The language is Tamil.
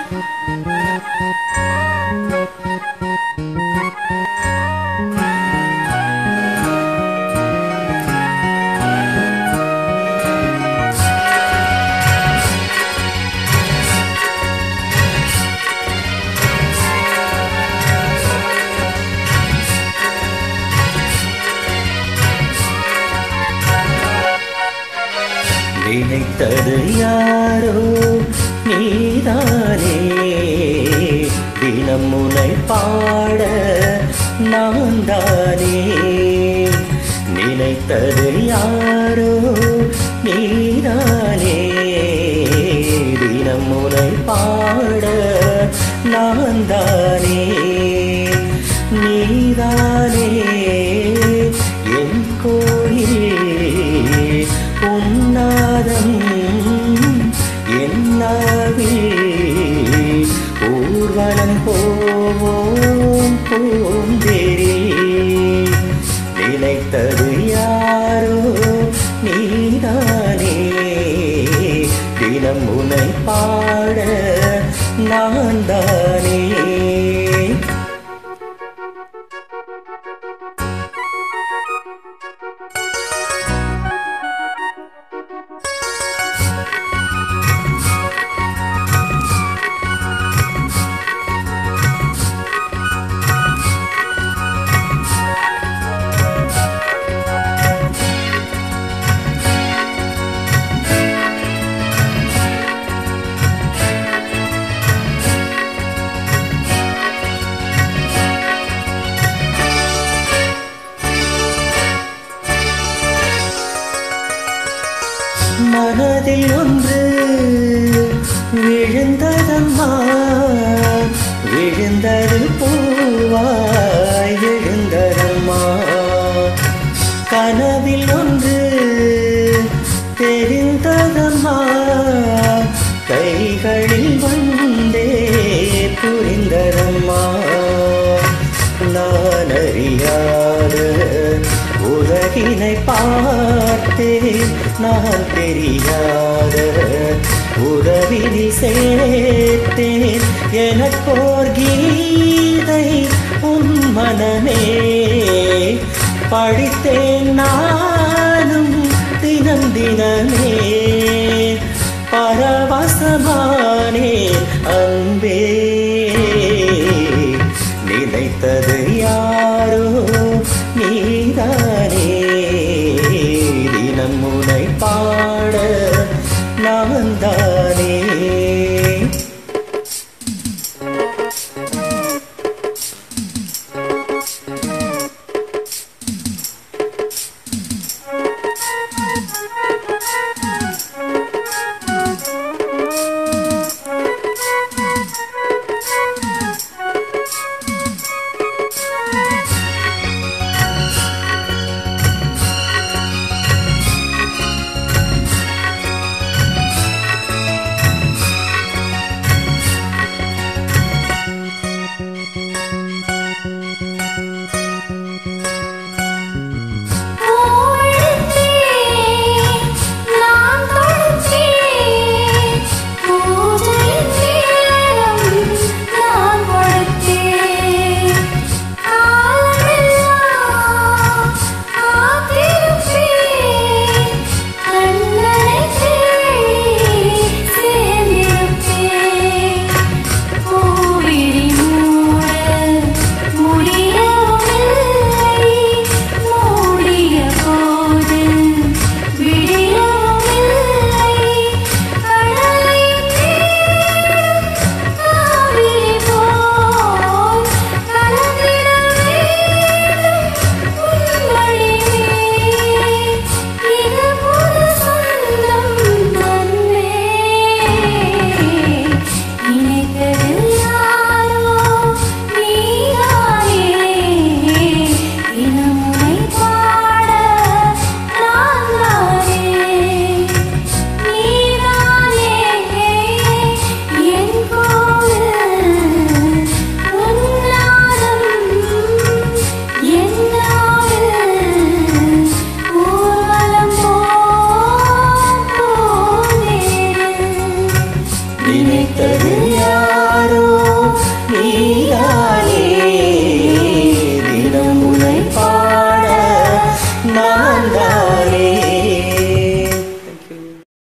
நினைத்தது யாரோ நீதானே தினம் முனை பாட நான் தானே நினைத்தது யாரோ நீதானே தினம் முனை பாட நான் தானே நீதானே என் கோயில் உன்னாதம் என்னாவில் ஊர்வலம் போவோம் பூந்தேரி நினைத்தது யாரோ நீதானே தினம் உனை பாட நான் தானே மனதில் ஒன்று விழுந்ததம்மா விழுந்தது பூவாய் விழுந்ததம்மா கனவில் ஒன்று தெரிந்ததம்மா கைகளில் வந்தே புரிந்ததம்மா நான் அறியாத உலகினை பார்த்தேன் நான் தெரியாத உறவினில் சேர்த்தேன் எனக்கோர் கீதை உன் மனமே படித்தேன் நானும் தினம் தினமே பரவசமானே அன்பே நினைத்தது யாரோ நீதானே தினம் முனை பாட நான் தானே பூவெடுத்தே நான் தொடுத்தேன் பூஜையின் நேரம் நான் கொடுத்தேன் காலமெல்லாம் காத்திருப்பேன் கண்ணனை தேடி சேர்ந்திருப்பேன் பூவிழி மூட முடியவில்லை மூடிய போது விடியவில்லை கடலை தேடும் காவிரி போல் கலந்திட வேண்டும் உன் வழியே இது புது சொந்தம் தன்னே நினைத்தது யாரோ நீதானே தினமுறை பாட நான் தானே நீதானே என் கோவில் உன்னாதம் என்னாவில் ஊர்வலம் போனேன் நினைத்தது யாரோ நான் தானே